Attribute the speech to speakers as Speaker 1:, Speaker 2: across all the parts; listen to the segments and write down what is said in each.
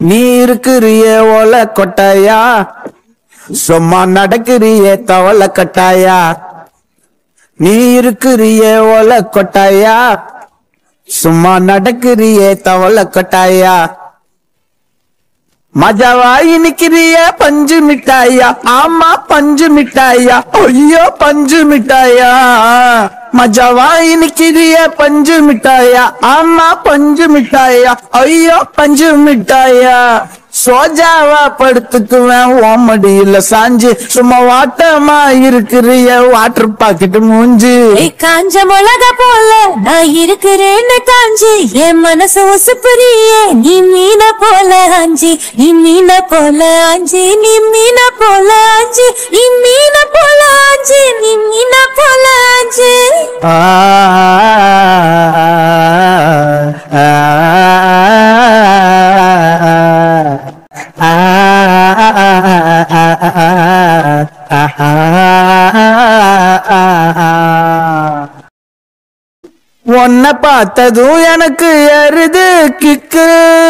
Speaker 1: நீ இருக்கிறிய ஓல கொட்டாயா சும்மா நடக்கிறிய தவள கட்டாயா நீ இருக்கிறிய ஓல கொட்டாயா சும்மா நடக்கிறிய தவள கொட்டாயா மஜாவாய் நிக்கிறிய பஞ்சு மிட்டாயா ஆமா பஞ்சு மிட்டாயா ஐயோ பஞ்சு மிட்டாயா மஜாவாய் நிக்கிறிய பஞ்சு மிட்டாயா ஆமா பஞ்சு மிட்டாயா ஐயோ பஞ்சு மிட்டாயா சோஜாவா படுத்துக்குவேன் ஓமடியில சாஞ்சு சும்மா வாட்டமா இருக்கிறிய வாட்டர் பாக்கெட் மூஞ்சி
Speaker 2: ஏய் காஞ்ச மிளகா போல நான் இருக்கிறேன்னு காஞ்சி என் மனசு உசுப்புறியே நீ மீன போல ஆஞ்சி நீ மீன போல ஆஞ்சி நீ மீன போல ஆஞ்சி நீ மீன போல ஆஞ்சி நீ மீன போல ஆஞ்சி
Speaker 1: ஆ ஆ, ஆ, உன்னை பார்த்ததும் எனக்கு எருது கிக்கு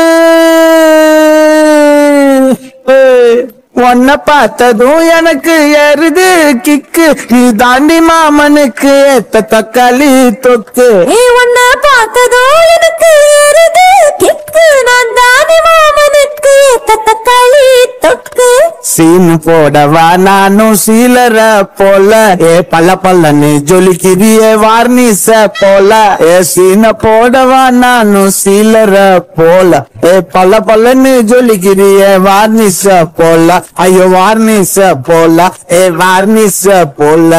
Speaker 1: உன்னை பார்த்ததும் எனக்கு எருது கிக்கு நீ தாண்டி மாமனுக்கு ஏத்த தக்காளி தொக்கு
Speaker 2: ஏய் உன்னை பார்த்ததோ எனக்கு ஏறுது கிக்கு நான் தானே மாமனுக்கு ஏத்த தக்காளி தொக்கு
Speaker 1: சீனு போடவா நானும் சீலர போல ஏ பல்ல பல்லன்னு ஜொலிக்கிறிய வார்னிச போல ஏ சீன போடவா நானும் சீலர போல ஏ பல்ல பல்லன்னு ஜொலிக்கிறிய வார்னிச போல ஐயோ வார்னிச போல ஏ வார்னிச போல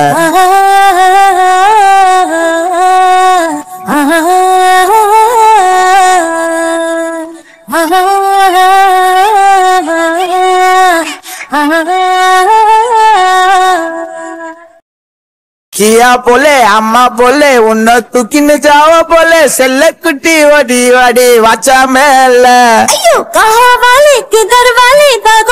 Speaker 1: கியா போலே அம்மா போலே உன்னை தூக்கின்னு ஜாவ போலே செல்ல குட்டி வடி வடி வாச்சா மேல
Speaker 2: ஐயோ कहाँ वाले किधर वाले दा